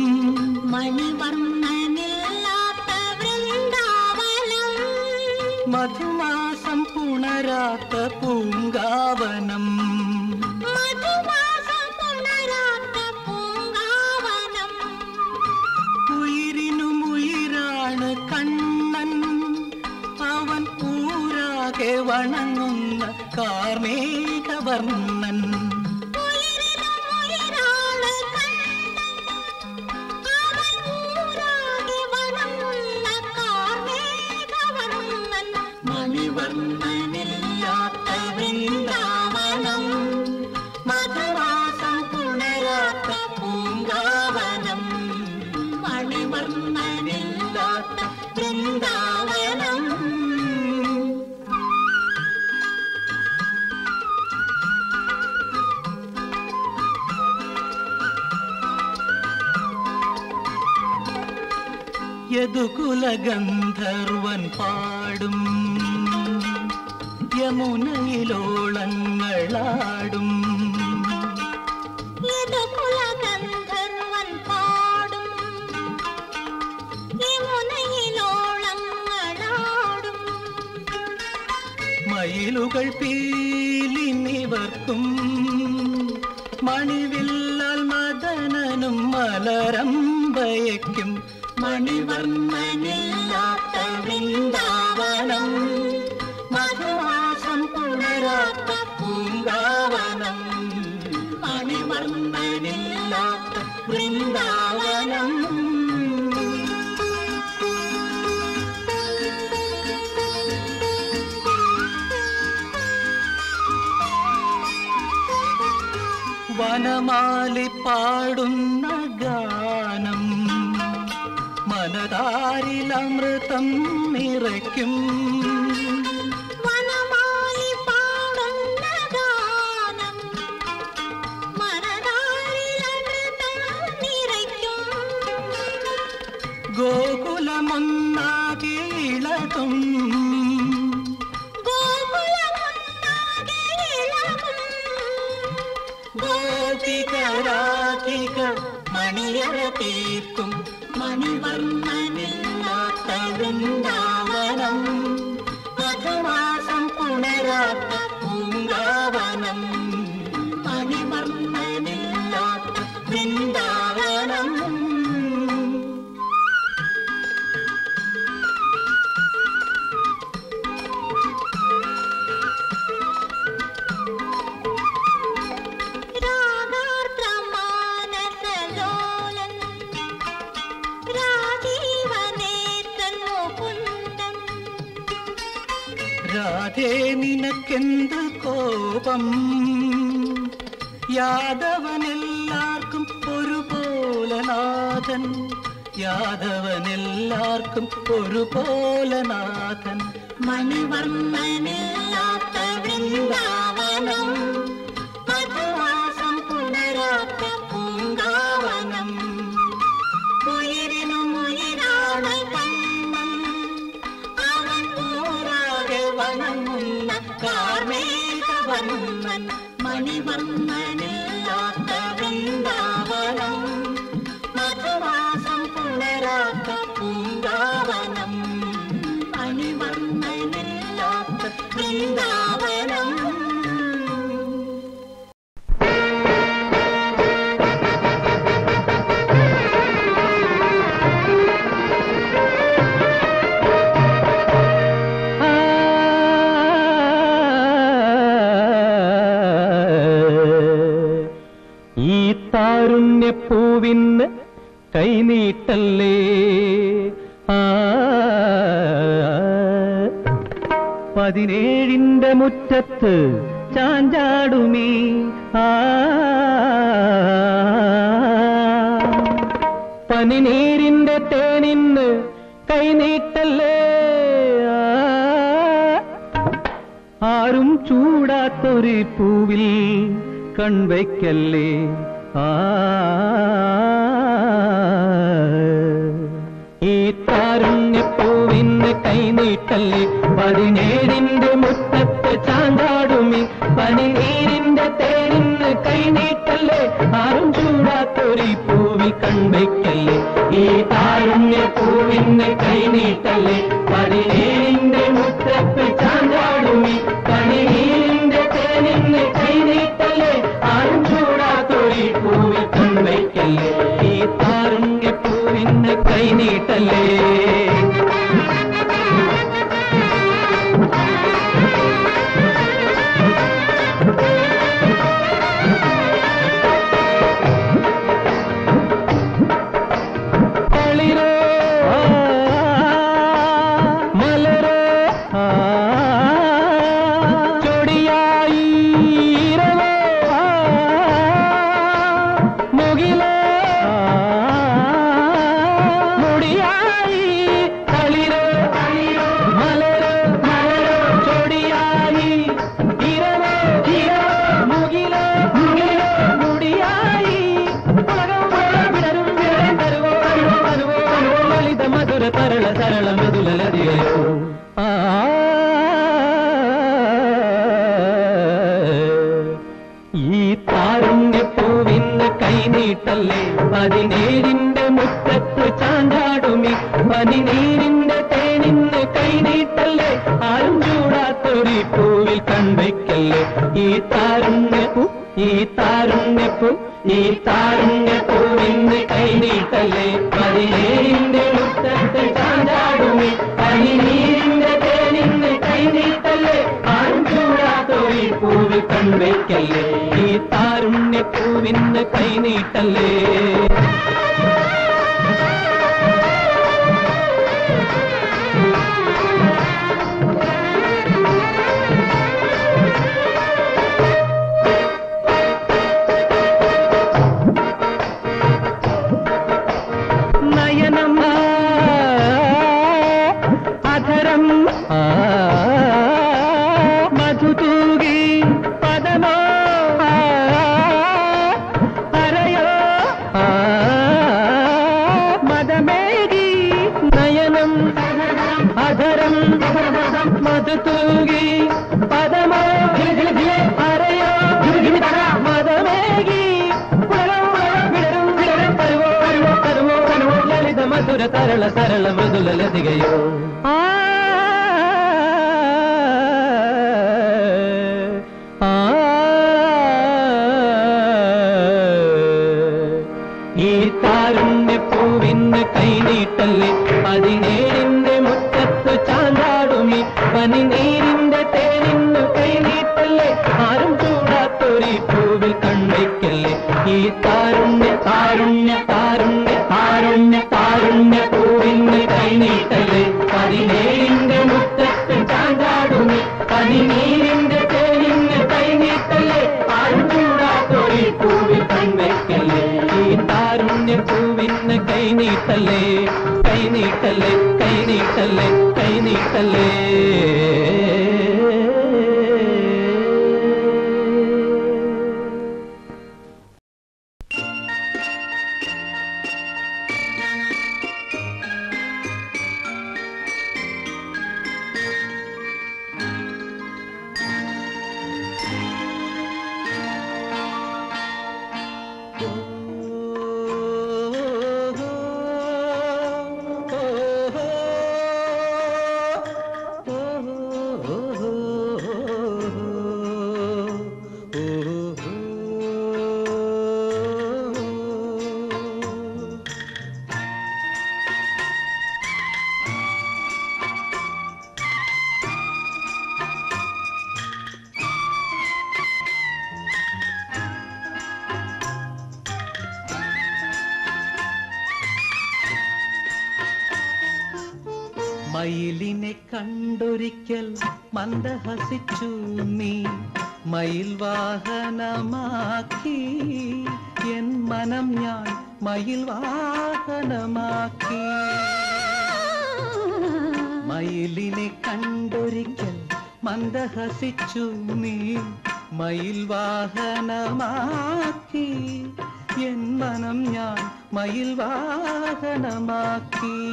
മണിവർണ്ണനില്ലാത്ത വൃന്ദാവനം മധുമാസം പുണരാത്ത പൂങ്കാവനം മധുമാസം പുണരാത്ത പൂങ്കാവനം ഉയിരിനും ഉയിരാണ് കണ്ണൻ അവൻ ഊരാകെ വണങ്ങുന്ന കാർമേഘവർണ്ണൻ ഉയിരിലും ഉയിരാണ് കണ്ണൻ. അവൻ ഊരാകെ വണങ്ങുന്ന കാർമേഘവർണ്ണൻ. മണി മണിവർണ്ണനില്ലാത്ത വൃന്ദാവനം മധുവാസം പുണരാത്ത പൂങ്കാവനം മണിവർണ്ണനില്ലാത്ത വൃന്ദാവനം യദുകുലഗന്ധർവൻ പാടും യമുനയിലോളങ്ങളാടും യദുകുലഗന്ധർവൻ പാടും യമുനയിലോളങ്ങളാടും മയിലുകൾ പീലിനിവർക്കും മണിവില്ലാൽ മദനനും മലരമ്പയയ്ക്കും മണിവർണ്ണനില്ലാത്ത വൃന്ദാവനം മധുവാസം പുണരാത്ത പൂങ്കാവനം മണിവർണ്ണനില്ലാത്ത വൃന്ദാവനം വനമാലി പാടുന്ന ഗാനം മനതാരിലമൃതം നിറയ്ക്കും വനമാലി പാടുന്ന ഗാനം മനതാരിലമൃതം നിറയ്ക്കും ഗോകുലമൊന്നാകെ ഇളകും ഗോകുലമൊന്നാകെ ഇളകും ഗോപികരാധിക മണിയറ തീർക്കും മണിവർണ്ണനില്ലാത്ത വൃന്ദാവനം മധുമാസം പുണരാത്ത പൂങ്കാവനം മണിവർണ്ണനില്ലാത്ത വൃന്ദാവനം രാഗാർദ്രമാനസലോലൻ രാജീവനേത്രൻ മുകുന്ദൻ രാധേ നിനക്കെന്ത് കോപം യാദവനെല്ലാവർക്കും ഒരുപോലെ നാഥൻ യാദവനെല്ലാവർക്കും ഒരുപോലെ നാഥൻ മണിവർണ്ണനില്ലാത്ത വൃന്ദാവനം മധുവാസം പുണരാത്ത പൂങ്കാവനം ഉയിരിനും ഉയിരാണ് കണ്ണൻ അവൻ ഊരാകെ വണങ്ങുന്ന കാർമേഘവന്നൻ മണിവർണ്ണനില്ലാത്ത വൃന്ദാവനം മധുവാസം പുണരാത്ത പൂങ്കാവനം മണിവർണ്ണനില്ലാത്ത വൃന്ദാവനം ഈ താരുണ്യപ്പൂവിന് കൈനീട്ടല്ലേ ആ പതിനേഴിന്റെ മുറ്റത്ത് ചാഞ്ചാടുമീ ആ പനിനീരിന്റെ തേനിന്ന് കൈനീട്ടല്ലേ ആ ആരും ചൂടാത്തൊരു പൂവിൽ കൺവയ്ക്കല്ലേ ആ ഈ താരുണ്യപ്പൂവിന് കൈനീട്ടല്ലേ പതിനേഴിന്റെ മുറ്റത്ത് ചാണ്ടാടുമി പനിനീരിന്റെ തേരിന് കൈനീട്ടല്ലേ ആരും ചൂടാത്തൊരു പൂവിൽ കൺവയ്ക്കല്ലേ ഈ താരുണ്യപ്പൂവിന് കൈനീട്ടല്ലേ പതിനേഴിന്റെ മുറ്റത്ത് ചാണ്ടാടുമി പനിനീരിന്റെ തേനിന് കൈനീട്ടല്ലേ ആരും ചൂടാത്തൊരു പൂവിൽ കൺവയ്ക്കല്ലേ ഈ താരുണ്യപ്പൂവിന് കൈനീട്ടല്ലേ തളിരേ, ആ, മലരേ, ആ, പതിനേഴിന്റെ മുറ്റത്ത് ചാഞ്ചാടുമി പതിനീരിന്റെ തേനിന്ന് കൈനീട്ടല്ലേ ആരും ചൂടാത്തൊരു പൂവിൽ കൺവയ്ക്കല്ലേ ഈ താരുണ്യപ്പൂ ഈ താരുണ്യപ്പൂ ഈ താരുണ്യപ്പൂവിന്ന് കൈനീട്ടല്ലേ പതിനേഴിന്റെ മുറ്റത്ത് ചാഞ്ചാടുമി പതിനീരിന്റെ തേനിന്ന് കൈനീട്ടല്ലേ ആരും ചൂടാത്തൊരു പൂവിൽ കൺവയ്ക്കല്ലേ ഈ താരുണ്യപ്പൂവിന്ന് കൈനീട്ടല്ലേ നയനം അധരം മധുതൂകി പദമോ അരയോ മദമേകി നയനം അധരം മധുതൂകി പദമോ അരയോ മദമേകി വിടരും വിടരും തരുവോ തരുവോ തരുവോ തരുവോ ലളിത മധുര തരള സരള മൃദുല ലതികയോ ആ ഈ താരുണ്യ പൂവിന് കൈനീട്ടല്ലേ പതിനേഴിന്റെ മുറ്റത്ത് ചാന്താടുമി പനിനീരിന്റെ തേനിന്ന് കൈനീട്ടല്ലേ ആരും ചൂടാത്തൊരു പൂവിൽ കൺവയ്ക്കല്ലേ ഈ താരുണ്യ താരുണ്യ താരുണ്യ താരുണ്യ താരുണ്യ പൂവിന് കൈനീട്ടല്ലേ പതിനേഴിന്റെ മുറ്റത്ത് ചാന്താടുമി പതിനീരിന്റെ തേനിന്ന് കൈനീട്ടല്ലേ ആരും ചൂടാത്തൊരു പൂവിൽ കൺവയ്ക്കല്ലേ ഈ താരുണ്യ പൂവിന് കൈനീട്ടല്ലേ കൈനീട്ടല്ലേ കൈനീട്ടല്ലേ കൈനീട്ടല്ലേ മയിലിനെ കണ്ടൊരിക്കൽ മന്ദഹസിച്ചു നീ മയിൽ വാഹനമാക്കി എൻ മനം ഞാൻ മയിൽ വാഹനമാക്കി മയിലിനെ കണ്ടൊരിക്കൽ മന്ദഹസിച്ചു നീ മയിൽ വാഹനമാക്കി എൻ മനം ഞാൻ മയിൽ വാഹനമാക്കി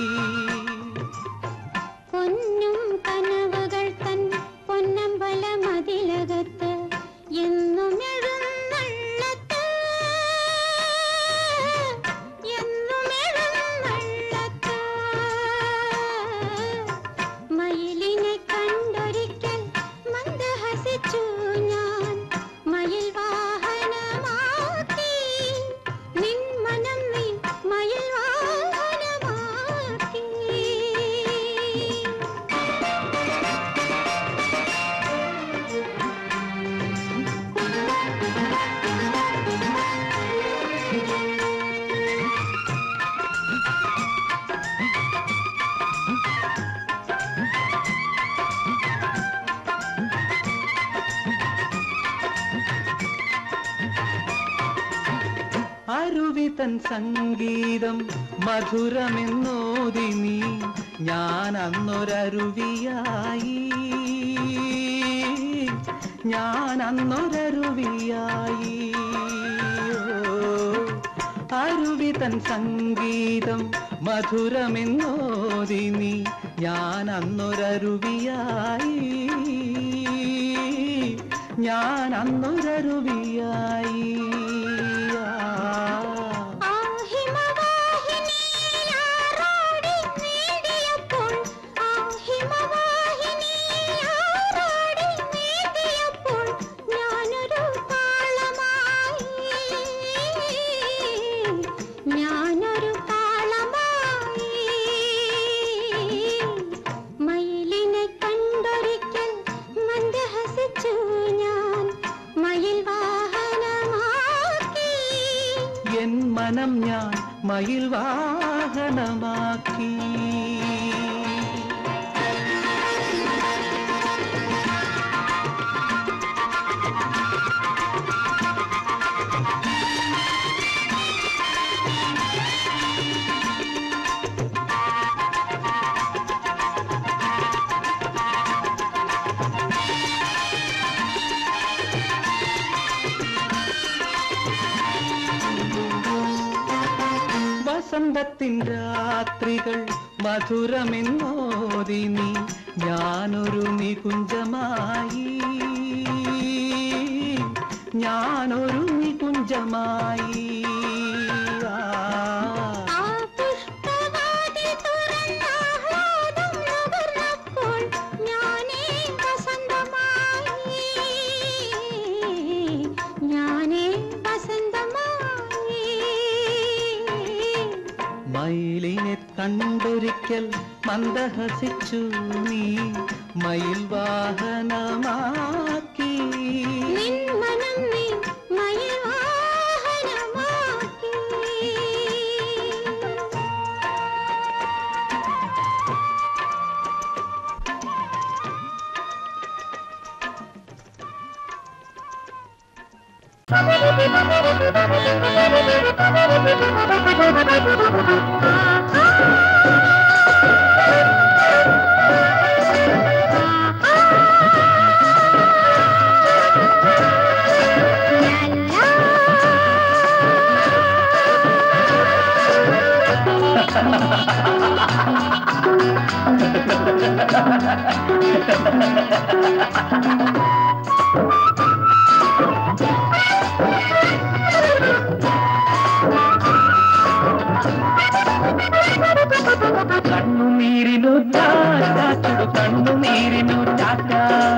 പൊന്നും കനവുകൾ തൻ പൊന്നമ്പല മതിലകത്ത് എന്നും എഴുന്നള്ളത്ത് എന്നും എഴുന്നള്ളത്ത് മയിലിനെ കണ്ടൊരിക്കൽ മന്ദഹസിച്ചു ഞാൻ മയിൽ വാഹനമാക്കി നിൻ മനം നീ മയിൽ വാഹനമാക്കി അരുവിതൻ സംഗീതം മധുരമെന്നോതി നീ ഞാൻ അന്നൊരരുവിയായി ഞാൻ അന്നൊരരുവിയായി ഓ, അരുവിതൻ സംഗീതം മധുരമെന്നോതി നീ ഞാൻ അന്നൊരരുവിയായി ഞാൻ അന്നൊരരുവിയായി ആ. ആ മയിൽ വാഹനമാക്കി വസന്തത്തിൻ രാത്രികൾ മധുരമെന്നോതി നീ ഞാനൊരു നികുഞ്ചമായി ഞാനൊരു നികുഞ്ചമായി ആ. ആ പുഷ്പവാടി തുറന്നാഹ്ലാദം നുകർന്നപ്പോൾ ഞാനേ വസന്തമായി ഞാനേ വസന്തമായി മയിലിനെ കണ്ടൊരിക്കൽ മന്ദഹസിച്ചു നീ മയിൽ വാഹനമാക്കി നിൻ മനം നീ മയിൽ വാഹനമാക്കി കണ്ണുനീരിനു ചാച്ചുടു കണ്ണുനീരിനു ചാച്ച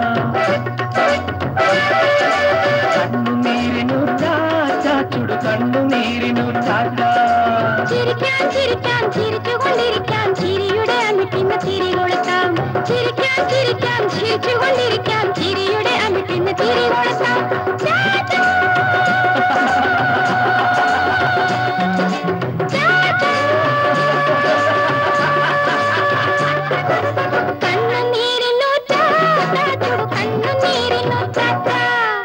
കണ്ണുനീരിനു ചാച്ചുടു കണ്ണുനീരിനു ചാച്ച ചിരിക്കാൻ ചിരിക്കാൻ ചിരിച്ചുകൊണ്ടിരിക്കാം ചിരിയുടെ അമിട്ടിന്ന് ചിരി കൊളുത്താം ചിരിക്കാൻ ചിരിക്കാൻ ചിരിച്ചുകൊണ്ടിരിക്കാം ചിരിയുടെ അമിട്ടിന്ന് ചിരി കൊളുത്താം ചാച്ചാ. ചാച്ചാ. കണ്ണുനീരിനു ചാച്ചാ, ചുടു കണ്ണുനീരിനു ചാച്ചാ.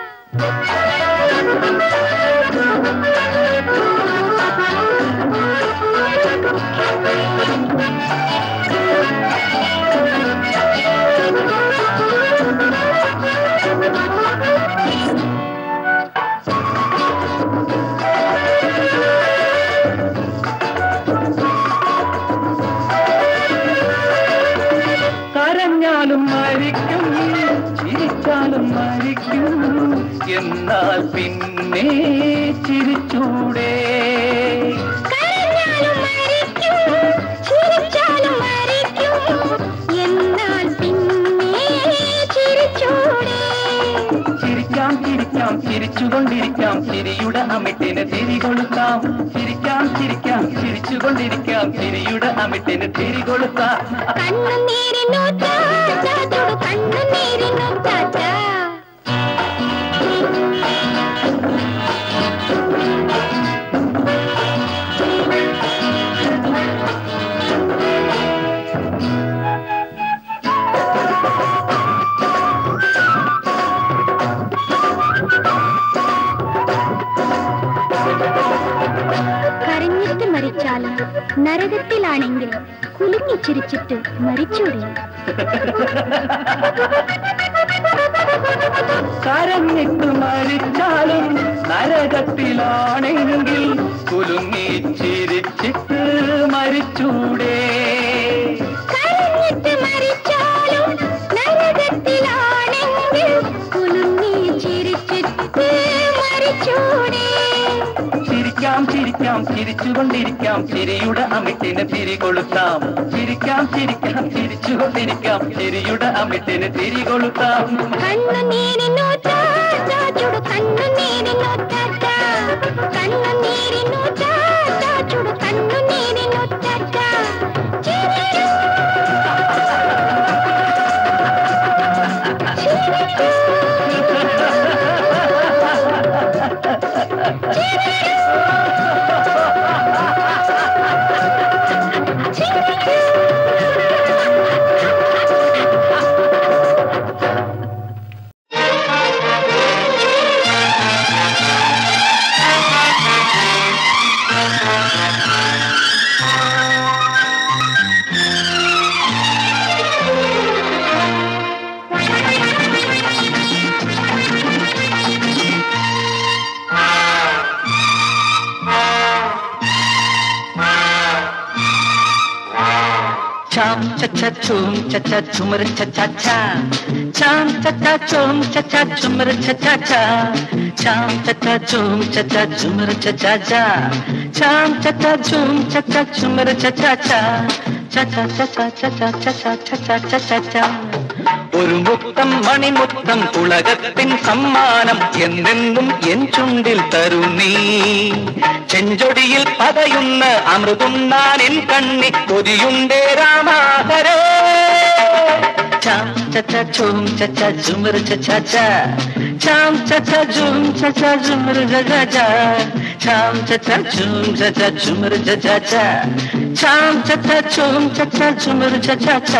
കരഞ്ഞാലും മരിക്കും ചിരിച്ചാലും മരിക്കും എന്നാൽ പിന്നെ ചിരിച്ചൂടെ കരഞ്ഞാലും മരിക്കും ചിരിച്ചാലും മരിക്കും എന്നാൽ പിന്നെ ചിരിച്ചൂടെ ചിരിക്കാം ചിരിക്കാം ചിരിച്ചുകൊണ്ടിരിക്കാം ചിരിയുടെ അമിട്ടിന് തിരി കൊളുത്താം ചിരിക്കാം ചിരിക്കാം ചിരിച്ചുകൊണ്ടിരിക്കാം ചിരിയുടെ അമിട്ടിന് തിരി കൊളുത്താം കണ്ണുനീരിനു ചാച്ചാ ചുടു കണ്ണുനീരിനു ചാച്ചാ കരഞ്ഞിട്ട് മരിച്ചാലും നരകത്തിലാണെങ്കിൽ കുലുങ്ങി ചിരിച്ചിട്ട് മരിച്ചൂടെ കരഞ്ഞിട്ട് മരിച്ചാലും നരകത്തിലാണെങ്കിൽ കുലുങ്ങി ചിരിച്ചിട്ട് മരിച്ചൂടെ കരഞ്ഞിട്ട് മരിച്ചാലും നരകത്തിലാണെങ്കിൽ കുലുങ്ങി ചിരിച്ചിട്ട് മരിച്ചൂടെ ചിരിക്കാം ചിരിക്കാം ചിരിച്ചുകൊണ്ടിരിക്കാം ചിരിയുടെ അമിട്ടിന് തിരി കൊളുത്താം ചിരിക്കാം ചിരിക്കാം ചിരിച്ചുകൊണ്ടിരിക്കാം ചിരിയുടെ അമിട്ടിന് തിരി കൊളുത്താം കണ്ണുനീരിനു ചാച്ചാ ചുടു കണ്ണുനീരിനു ചാച്ചാ കണ്ണുനീരിനു ചാച്ചാ ചുടു കണ്ണുനീരിനു ചാച്ചാ ചിരിയൂ. ചിരിയൂ. cha chum cha cha chumar cha cha cha cham cha cha chum cha cha chumar cha cha cha cham cha cha chum cha cha chumar cha cha cha cham cha cha chum cha cha chumar cha cha cha cha cha cha cha cha cha cha cha cha cha cha cha ഒരു മുത്തം മണിമുത്തം ഉലകത്തിൻ സമ്മാനം എന്നെന്നും എൻ ചുണ്ടിൽ തരൂ നീ ചെഞ്ചൊടിയിൽ പതയുന്ന അമൃതുണ്ണാൻ എൻ കണ്ണി കൊതിയുണ്ടേ രാമാഹരേ ചാം ചച്ച ചൂം ചച്ച ജുമർ ചച്ച ച ചാം ചച്ച ജൂം ചച്ച ജുമർ ജജ ജ ചാം ചച്ച ചൂം ചച്ച ജുമർ ജജ ജ ചാം ചച്ച ചൂം ചച്ച ജുമർ ജജ ജ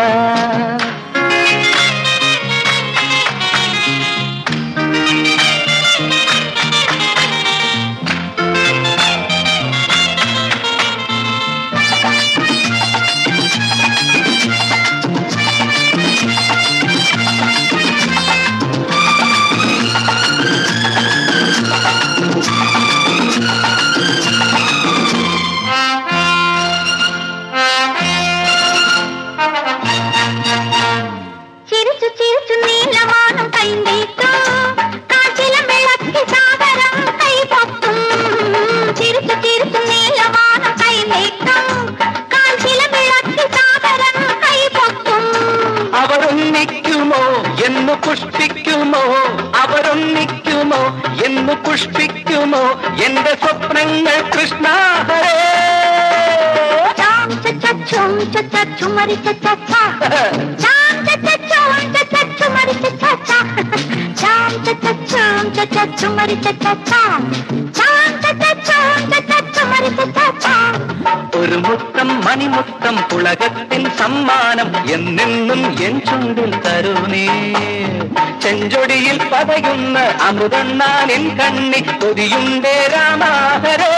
ചിരിച്ചു ചിരിച്ചു നീലവാനം കൈനീട്ടു കാച്ചിലം വിളക്കി സാഗരം കൈപൊത്തും ചിരിച്ചു ചിരിച്ചു നീലവാനം കൈനീട്ടു കാച്ചിലം വിളക്കി സാഗരം കൈപൊത്തും അവരൊന്നിക്കുമോ എന്ന് പുഷ്പിക്കുമോ അവരൊന്നിക്കുമോ എന്ന് പുഷ്പിക്കുമോ എന്റെ സ്വപ്നങ്ങൾ കൃഷ്ണാഹരേ ചാം ചച്ചും ചച്ചുമരി ചച്ച ചാം ചച്ചും ചച്ചുമരി ചച്ച ചാം ചച്ചും ചച്ചുമരി ചച്ച ചാം ചച്ചും ചച്ചുമരി ചച്ച ഒരു മുത്തം മണിമുത്തം പുളകത്തിൻ സമ്മാനം എന്നെന്നും എൻ ചുണ്ടിൽ തരുന്നേ ചെഞ്ചൊടിയിൽ പതയുന്ന അമൃതണ്ണാൻ എൻ കണ്ണി കൊതിയുണ്ടേ രാമാഹരേ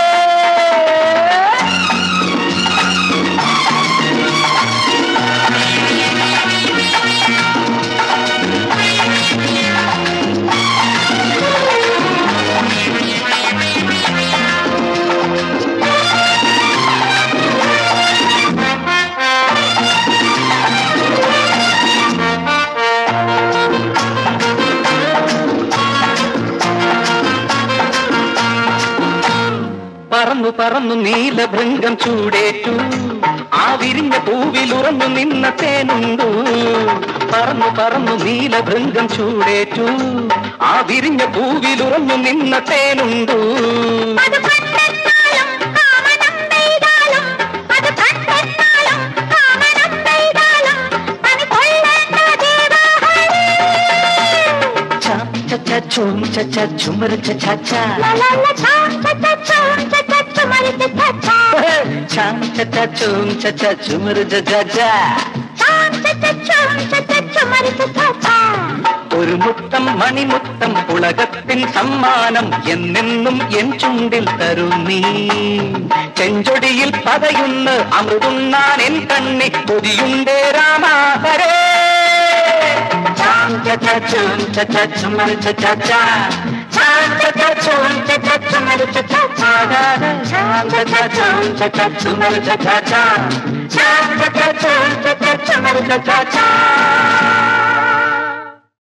പറന്നു പറന്നു നീലഭൃംഗം ചൂടേറ്റു ആ വിരിഞ്ഞ പൂവിലുറന്നു നിന്ന തേനുണ്ടു പറന്നു പറന്നു നീലഭൃംഗം ചൂടേറ്റു ആ വിരിഞ്ഞ പൂവിലുറന്നു നിന്ന തേനുണ്ടു അത് കണ്ടെത്താലും കാമനം പെയ്താലും അത് കണ്ടെത്താലും കാമനം പെയ്താലും അത് കൊള്ളേണ്ട ദേവാഹരേ ചാം ചച്ച ചൂം ചച്ച ചുമർ ചച്ച ച ലലല ചാം ചച്ചും ചച്ചുമരി ചച്ച ചാം ചച്ച ചൂം ചച്ച ചുമർ ജജ ജ ചാം ചച്ചും ചച്ചുമരി ചച്ച ഒരു മുത്തം മണിമുത്തം ഉലകത്തിൻ സമ്മാനം എന്നെന്നും എൻ ചുണ്ടിൽ തരൂ നീ ചെഞ്ചൊടിയിൽ പതയുന്ന അമൃതുണ്ണാൻ എൻ കണ്ണി കൊതിയുണ്ടേ രാമാഹരേ ചാം ചച്ച ചൂം ചച്ച ചുമർ ചച്ച ച ചാം ചച്ച ചൂം ചച്ച ചുമർ ചച്ച ച ചാം ചച്ച ചൂം ചച്ച ചുമർ ചച്ച ച ചാം ചച്ച ചൂം ചച്ച ചുമർ ചച്ച ച